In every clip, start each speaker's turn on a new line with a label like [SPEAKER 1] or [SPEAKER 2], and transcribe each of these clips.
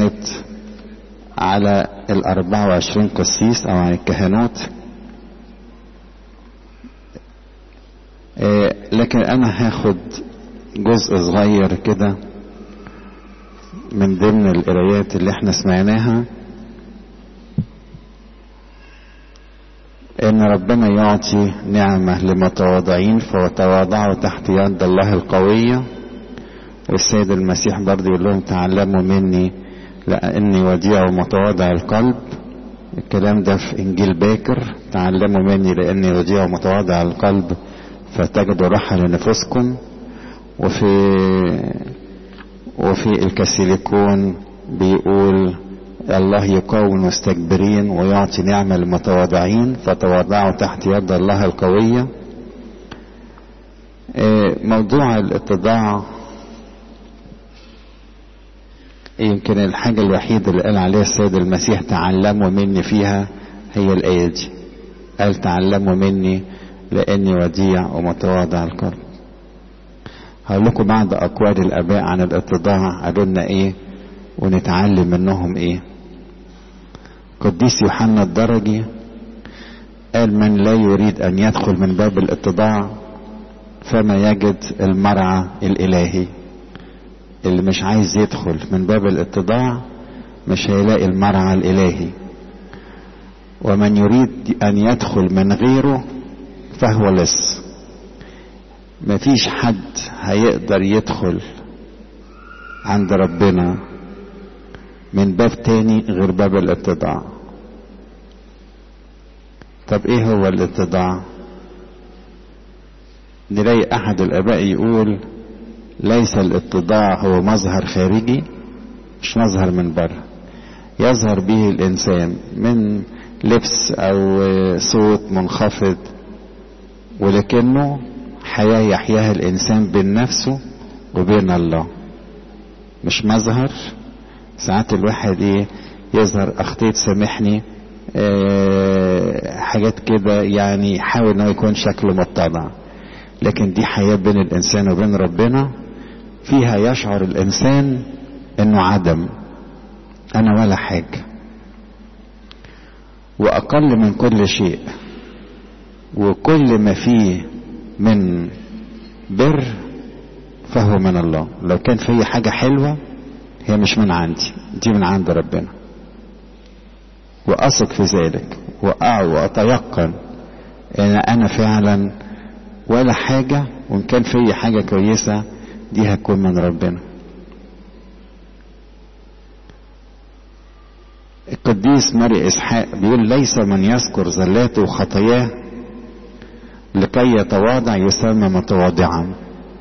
[SPEAKER 1] آيات على الأربعة وعشرين قسيس أو عن الكهنوت لكن أنا هاخد جزء صغير كده من ضمن القرايات اللي احنا سمعناها ان ربنا يعطي نعمة لمتواضعين فوتواضعوا تحت يد الله القوية والسيد المسيح برضه يقول لهم تعلموا مني لاني وديع ومتواضع القلب الكلام ده في انجيل باكر تعلموا مني لاني وديع ومتواضع القلب فتجدوا راحة لنفوسكم وفي وفي الكسيليكون بيقول الله يقوي المستكبرين ويعطي نعمة للمتواضعين فتواضعوا تحت يد الله القوية موضوع الاتضاع يمكن الحاجة الوحيدة اللي قال عليها السيد المسيح تعلموا مني فيها هي الآية دي قال تعلموا مني لأني وديع ومتواضع القلب هقول لكم بعض أقوال الآباء عن الاتضاع قالوا لنا إيه ونتعلم منهم إيه قديس يوحنا الدرجي قال من لا يريد أن يدخل من باب الاتضاع فما يجد المرعى الإلهي اللي مش عايز يدخل من باب الاتضاع مش هيلاقي المرعى الإلهي ومن يريد أن يدخل من غيره فهو لص مفيش حد هيقدر يدخل عند ربنا من باب تاني غير باب الاتضاع طب ايه هو الاتضاع نلاقي احد الاباء يقول ليس الاتضاع هو مظهر خارجي مش مظهر من بره يظهر به الانسان من لبس او صوت منخفض ولكنه حياة يحياها الإنسان بين نفسه وبين الله مش مظهر ساعات الواحد ايه يظهر اخطيت سامحني اه حاجات كده يعني يحاول انه يكون شكله متضع لكن دي حياة بين الانسان وبين ربنا فيها يشعر الانسان انه عدم انا ولا حاجة واقل من كل شيء وكل ما فيه من بر فهو من الله لو كان في حاجة حلوة هي مش من عندي دي من عند ربنا وأثق في ذلك وأتيقن إن أنا فعلا ولا حاجة وإن كان في حاجة كويسة دي هتكون من ربنا القديس ماري إسحاق بيقول ليس من يذكر زلاته وخطاياه لكي يتواضع يسمى متواضعا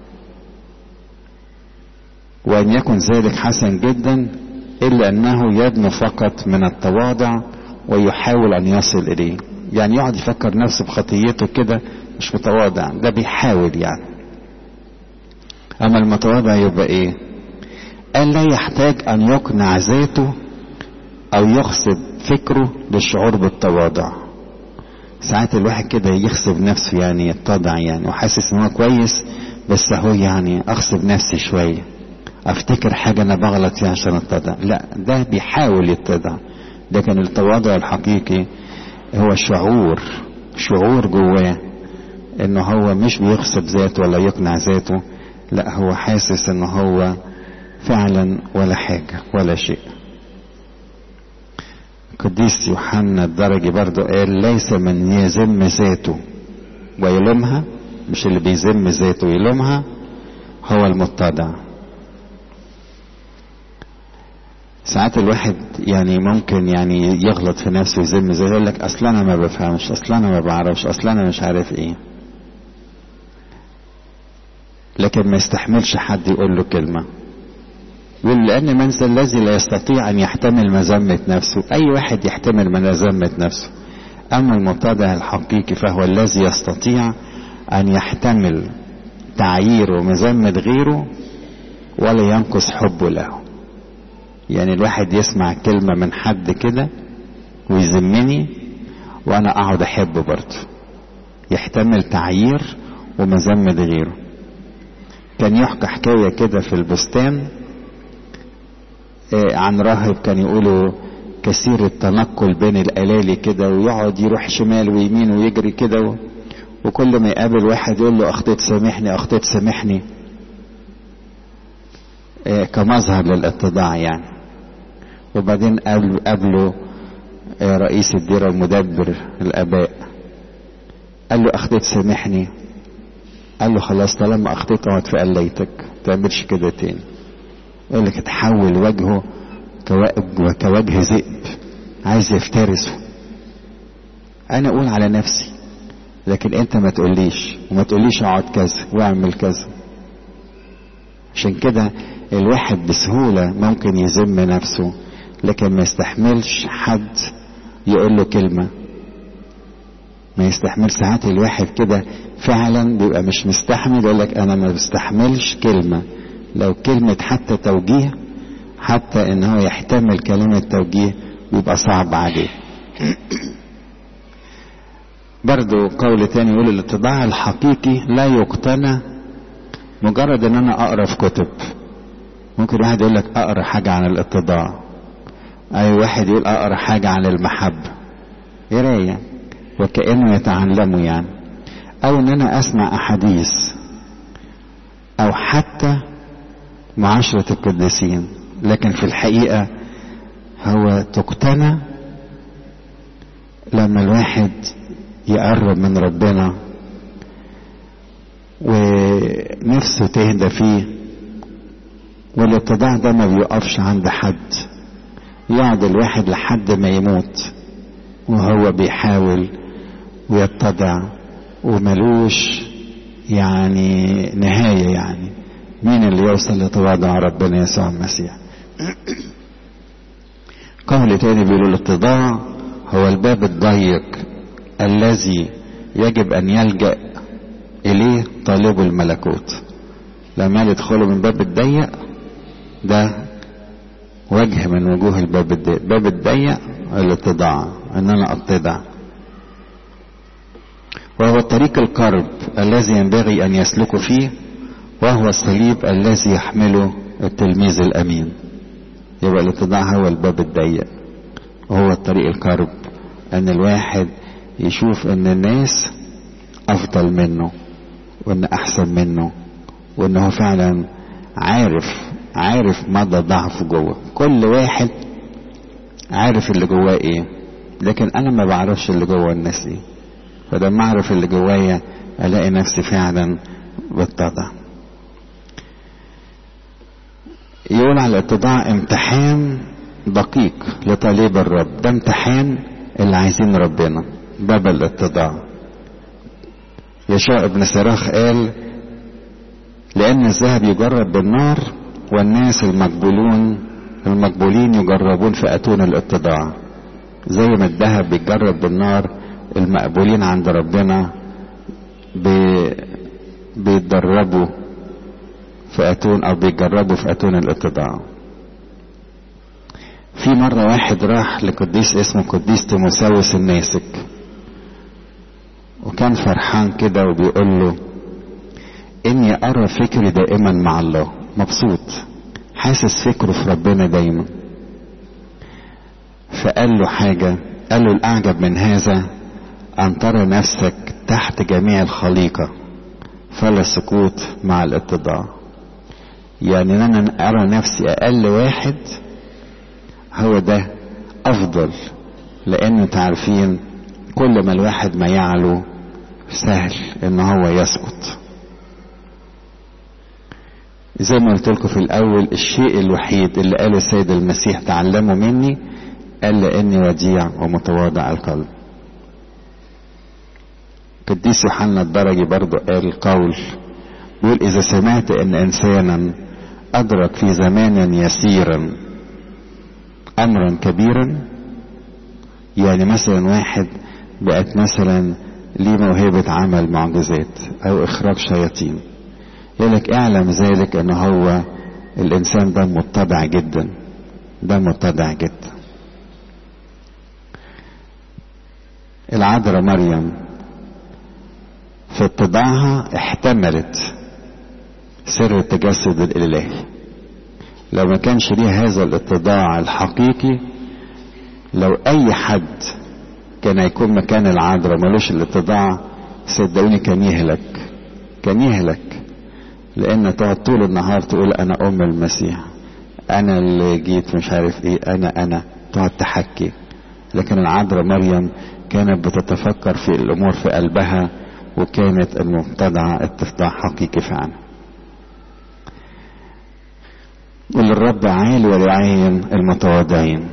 [SPEAKER 1] وأن يكن ذلك حسن جدا إلا أنه يدنو فقط من التواضع ويحاول أن يصل إليه يعني يقعد يفكر نفسه بخطيته كده مش متواضع ده بيحاول يعني أما المتواضع يبقى إيه قال لا يحتاج أن يقنع ذاته أو يخصب فكره للشعور بالتواضع ساعات الواحد كده يغصب نفسه يعني يتضع يعني وحاسس ان هو كويس بس هو يعني اغصب نفسي شويه افتكر حاجه انا بغلط فيها عشان اتضع لا ده بيحاول يتضع لكن التواضع الحقيقي هو شعور شعور جواه انه هو مش بيغصب ذاته ولا يقنع ذاته لا هو حاسس ان هو فعلا ولا حاجه ولا شيء قديس يوحنا الدرجي برضو قال ليس من يذم ذاته ويلومها مش اللي بيذم ذاته ويلومها هو المتضع ساعات الواحد يعني ممكن يعني يغلط في نفسه ويذم ذاته يقول لك اصل انا ما بفهمش اصل انا ما بعرفش اصل انا مش عارف ايه لكن ما يستحملش حد يقول له كلمه يقول لأن من ذا الذي لا يستطيع أن يحتمل مذمة نفسه أي واحد يحتمل مذمة نفسه أما المتضع الحقيقي فهو الذي يستطيع أن يحتمل تعيير ومذمة غيره ولا ينقص حبه له يعني الواحد يسمع كلمة من حد كده ويذمني وأنا أقعد أحبه برضه يحتمل تعيير ومذمة غيره كان يحكى حكاية كده في البستان عن راهب كان يقولوا كثير التنقل بين الألالي كده ويقعد يروح شمال ويمين ويجري كده وكل ما يقابل واحد يقول له أخطيت سامحني أخطيت سامحني كمظهر للاتضاع يعني وبعدين قابله رئيس الديرة المدبر الآباء قال له أخطيت سامحني قال له خلاص طالما أخطيت اقعد في قليتك تعملش كده تاني يقول لك تحول وجهه كوجه ذئب عايز يفترسه انا اقول على نفسي لكن انت ما تقوليش وما تقوليش اقعد كذا واعمل كذا عشان كده الواحد بسهولة ممكن يذم نفسه لكن ما يستحملش حد يقول له كلمة ما يستحمل ساعات الواحد كده فعلا بيبقى مش مستحمل يقول لك انا ما بستحملش كلمة لو كلمة حتى توجيه حتى ان هو يحتمل كلمة توجيه بيبقى صعب عليه برضو قول تاني يقول الاتضاع الحقيقي لا يقتنى مجرد ان انا اقرا في كتب ممكن واحد يقول لك اقرا حاجة عن الاتضاع اي واحد يقول اقرا حاجة عن المحبة قراية وكأنه يتعلمه يعني او ان انا اسمع احاديث او حتى معاشرة القديسين لكن في الحقيقة هو تقتنى لما الواحد يقرب من ربنا ونفسه تهدى فيه والاتضاع ده ما بيقفش عند حد يقعد الواحد لحد ما يموت وهو بيحاول ويتضع وملوش يعني نهاية يعني مين اللي يوصل لتواضع ربنا يسوع المسيح قول تاني بيقول الاتضاع هو الباب الضيق الذي يجب ان يلجأ اليه طالب الملكوت لما يدخلوا من باب الضيق ده وجه من وجوه الباب الضيق باب الضيق الاتضاع ان انا اتضع وهو طريق القرب الذي ينبغي ان يسلكوا فيه وهو الصليب الذي يحمله التلميذ الامين يبقى الاتضاع هو الباب الضيق وهو الطريق القرب ان الواحد يشوف ان الناس افضل منه وان احسن منه وان هو فعلا عارف عارف مدى ضعفه جوه كل واحد عارف اللي جواه ايه لكن انا ما بعرفش اللي جوه الناس ايه فلما اعرف اللي جوايا الاقي نفسي فعلا بتضع يقول على الاتضاع امتحان دقيق لطالب الرب ده امتحان اللي عايزين ربنا باب الاتضاع يشاء ابن سراخ قال لأن الذهب يجرب بالنار والناس المقبولون المقبولين يجربون في أتون الاتضاع زي ما الذهب بيتجرب بالنار المقبولين عند ربنا بي بيتدربوا في أتون أو بيجربوا في أتون الاتضاع في مرة واحد راح لقديس اسمه قديس تيموساوس الناسك وكان فرحان كده وبيقول له إني أرى فكري دائما مع الله مبسوط حاسس فكره في ربنا دايما فقال له حاجة قال له الأعجب من هذا أن ترى نفسك تحت جميع الخليقة فلا سقوط مع الاتضاع يعني أنا أرى نفسي أقل واحد هو ده افضل لان تعرفين كل ما الواحد ما يعلو سهل ان هو يسقط زي ما قلت لكم في الاول الشيء الوحيد اللي قاله السيد المسيح تعلموا مني قال لاني وديع ومتواضع القلب قديس يوحنا الدرجي برضو قال قول بيقول اذا سمعت ان انسانا ادرك في زمان يسيرا امرا كبيرا يعني مثلا واحد بقت مثلا ليه موهبة عمل معجزات او اخراج شياطين يقول لك اعلم ذلك ان هو الانسان ده متبع جدا ده متبع جدا العذراء مريم في اتباعها احتملت سر التجسد الالهي لو ما كانش ليه هذا الاتضاع الحقيقي لو اي حد كان هيكون مكان العذراء ملوش الاتضاع صدقوني كان يهلك كان يهلك لان تقعد طول النهار تقول انا ام المسيح انا اللي جيت مش عارف ايه انا انا تقعد تحكي لكن العذراء مريم كانت بتتفكر في الامور في قلبها وكانت المبتدعة اتضاع حقيقي فعلا وللرب عال ولعين المتواضعين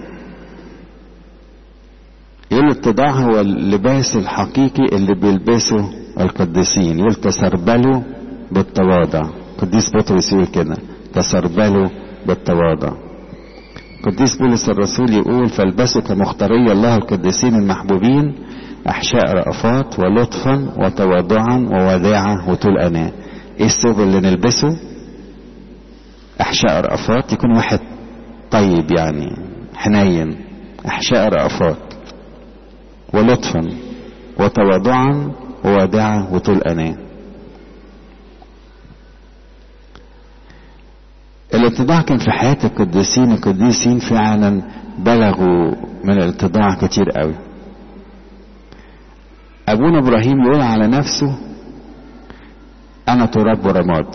[SPEAKER 1] يقول الاتضاع هو اللباس الحقيقي اللي بيلبسه القديسين يقول تسربلوا بالتواضع قديس بطرس يقول كده تسربلوا بالتواضع قديس بولس الرسول يقول فالبسوا كمختاري الله القديسين المحبوبين احشاء رأفات ولطفا وتواضعا ووداعة وطول اناة ايه الثوب اللي نلبسه احشاء رأفات يكون واحد طيب يعني حنين احشاء رأفات ولطفا وتواضعا ووداعة وطول اناة الاتضاع كان في حياة القديسين القديسين فعلا بلغوا من الاتضاع كتير قوي ابونا ابراهيم يقول على نفسه انا تراب ورماد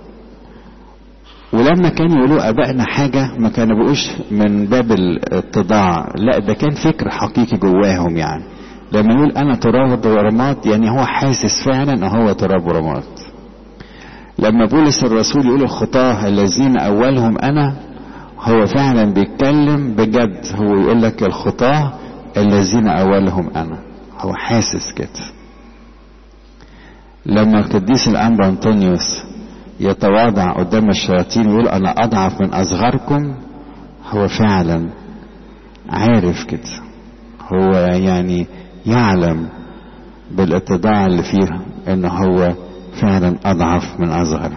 [SPEAKER 1] ولما كانوا يقولوا ابائنا حاجة ما كانوا بيقوش من باب الاتضاع لا ده كان فكر حقيقي جواهم يعني لما يقول انا تراب ورماد يعني هو حاسس فعلا ان هو تراب ورماد لما بولس الرسول يقول الخطاه الذين اولهم انا هو فعلا بيتكلم بجد هو يقول لك الخطاه الذين اولهم انا هو حاسس كده لما القديس الانبا انطونيوس يتواضع قدام الشياطين ويقول انا اضعف من اصغركم هو فعلا عارف كده هو يعني يعلم بالاتضاع اللي فيه ان هو فعلا اضعف من اصغر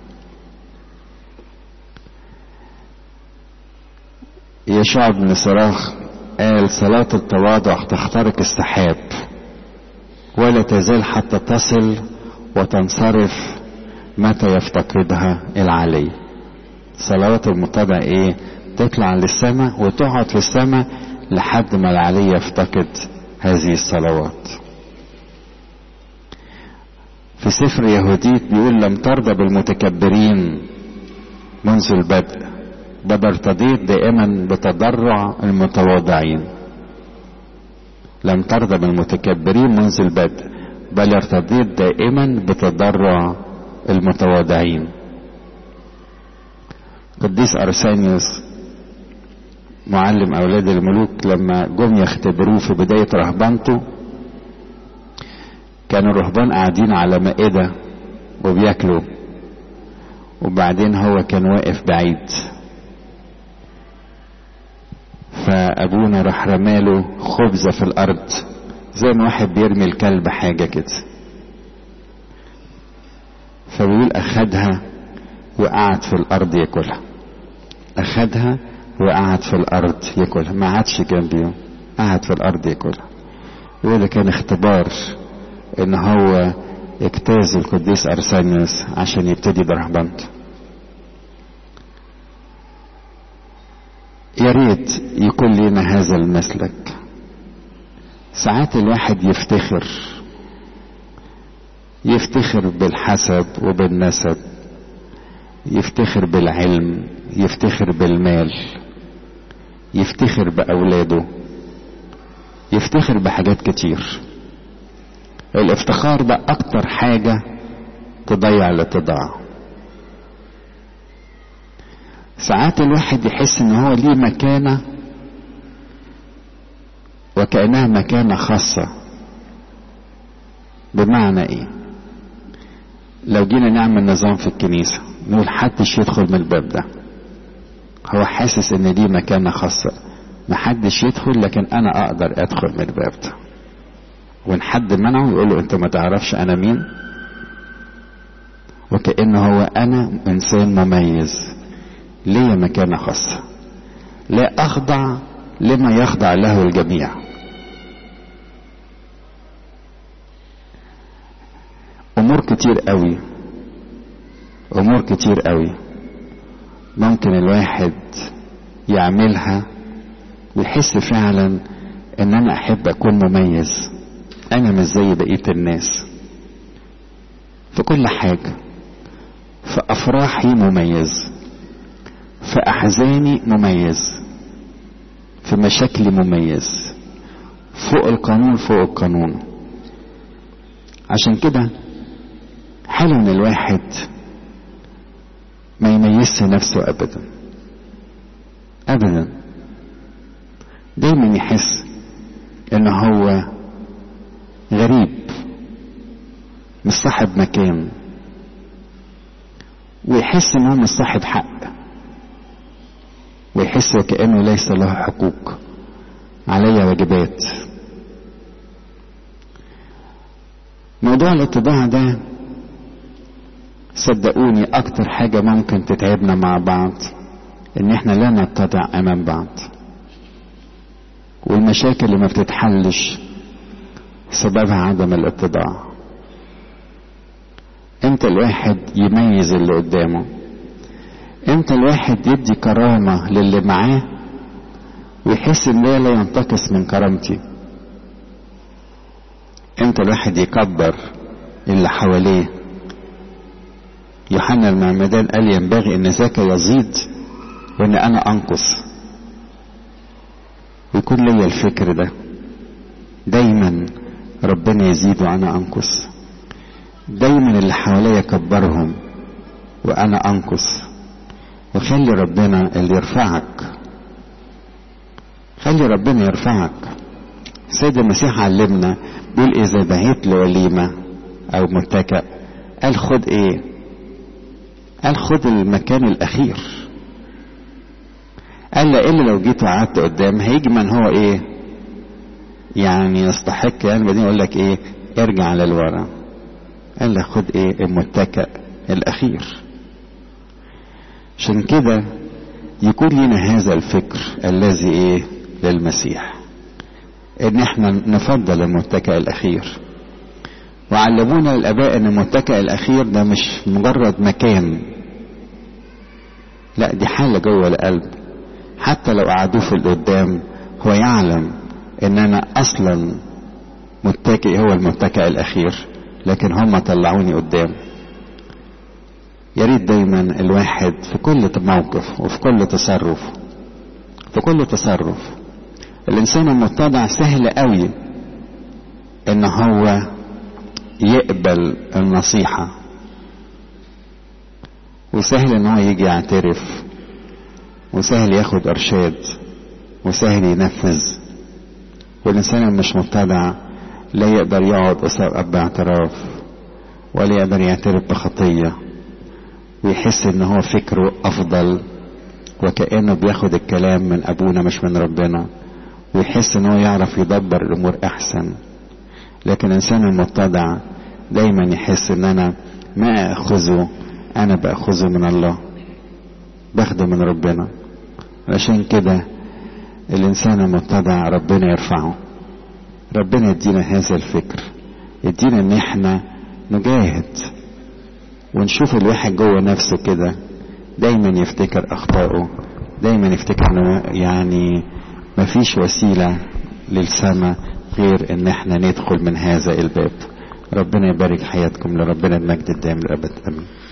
[SPEAKER 1] يشوع بن صراخ قال صلاة التواضع تخترق السحاب ولا تزال حتى تصل وتنصرف متى يفتقدها العلي صلوات المتابع ايه تطلع للسماء وتقعد في السماء لحد ما العلي يفتقد هذه الصلوات في سفر يهوديت بيقول لم ترضى بالمتكبرين منذ البدء بل ارتضيت دائما بتضرع المتواضعين لم ترضى بالمتكبرين منذ البدء بل ارتضيت دائما بتضرع المتواضعين قديس ارسانيوس معلم اولاد الملوك لما جم يختبروه في بدايه رهبنته كانوا الرهبان قاعدين على مائده وبياكلوا وبعدين هو كان واقف بعيد فابونا راح رماله خبزه في الارض زي ما واحد بيرمي الكلب حاجه كده فبيقول اخدها وقعد في الارض ياكلها اخدها وقعد في الارض ياكلها ما عادش جنبيه قعد في الارض ياكلها يقول كان اختبار ان هو اجتاز القديس ارسانيوس عشان يبتدي برهبنته يا ريت يكون لنا هذا المسلك ساعات الواحد يفتخر يفتخر بالحسب وبالنسب يفتخر بالعلم يفتخر بالمال يفتخر بأولاده يفتخر بحاجات كتير الافتخار ده أكتر حاجة تضيع الاتضاع ساعات الواحد يحس ان هو ليه مكانة وكأنها مكانة خاصة بمعنى ايه لو جينا نعمل نظام في الكنيسة نقول حدش يدخل من الباب ده هو حاسس ان دي مكانة خاصة محدش يدخل لكن انا اقدر ادخل من الباب ده وان حد منعه يقول له انت ما تعرفش انا مين وكأنه هو انا انسان مميز ليا مكانة خاصة لا اخضع لما يخضع له الجميع امور كتير قوي امور كتير قوي ممكن الواحد يعملها ويحس فعلا ان انا احب اكون مميز انا مش زي بقيه الناس في كل حاجه في افراحي مميز في احزاني مميز في مشاكلي مميز فوق القانون فوق القانون عشان كده حلو ان الواحد ما يميزش نفسه ابدا ابدا دايما يحس ان هو غريب مش صاحب مكان ويحس ان هو مش صاحب حق ويحس وكأنه ليس له حقوق علي واجبات موضوع الاتباع ده صدقوني اكتر حاجة ممكن تتعبنا مع بعض ان احنا لا نتضع امام بعض والمشاكل اللي ما بتتحلش سببها عدم الاتضاع امتى الواحد يميز اللي قدامه امتى الواحد يدي كرامة للي معاه ويحس ان ده لا ينتقص من كرامتي امتى الواحد يكبر اللي حواليه يوحنا المعمدان قال ينبغي ان ذاك يزيد وان انا انقص ويكون ليا الفكر ده دايما ربنا يزيد وانا انقص دايما اللي حواليا كبرهم وانا انقص وخلي ربنا اللي يرفعك خلي ربنا يرفعك سيد المسيح علمنا بيقول اذا دعيت لوليمه او متكأ قال خد ايه قال خد المكان الاخير قال لا الا لو جيت وقعدت قدام هيجي من هو ايه يعني يستحق يعني بعدين يقول لك ايه ارجع للورا قال لك خد ايه المتكأ الاخير عشان كده يكون لنا هذا الفكر الذي ايه للمسيح ان احنا نفضل المتكئ الاخير وعلمونا الاباء ان المتكئ الاخير ده مش مجرد مكان لا دي حالة جوه القلب حتى لو قعدوه في القدام هو يعلم ان انا اصلا متكئ هو المتكئ الاخير لكن هم طلعوني قدام يا ريت دايما الواحد في كل موقف وفي كل تصرف في كل تصرف الانسان المتضع سهل قوي ان هو يقبل النصيحة وسهل ان هو يجي يعترف وسهل ياخد ارشاد وسهل ينفذ والانسان المش متضع لا يقدر يقعد قصاد اب اعتراف ولا يقدر يعترف بخطية ويحس ان هو فكره افضل وكأنه بياخد الكلام من ابونا مش من ربنا ويحس ان هو يعرف يدبر الامور احسن لكن الانسان المتضع دايما يحس ان انا ما اخذه انا باخذه من الله باخده من ربنا عشان كده الانسان المتضع ربنا يرفعه ربنا يدينا هذا الفكر يدينا ان احنا نجاهد ونشوف الواحد جوه نفسه كده دايما يفتكر اخطائه دايما يفتكر انه يعني مفيش وسيلة للسماء غير ان احنا ندخل من هذا الباب ربنا يبارك حياتكم لربنا المجد الدائم للابد امين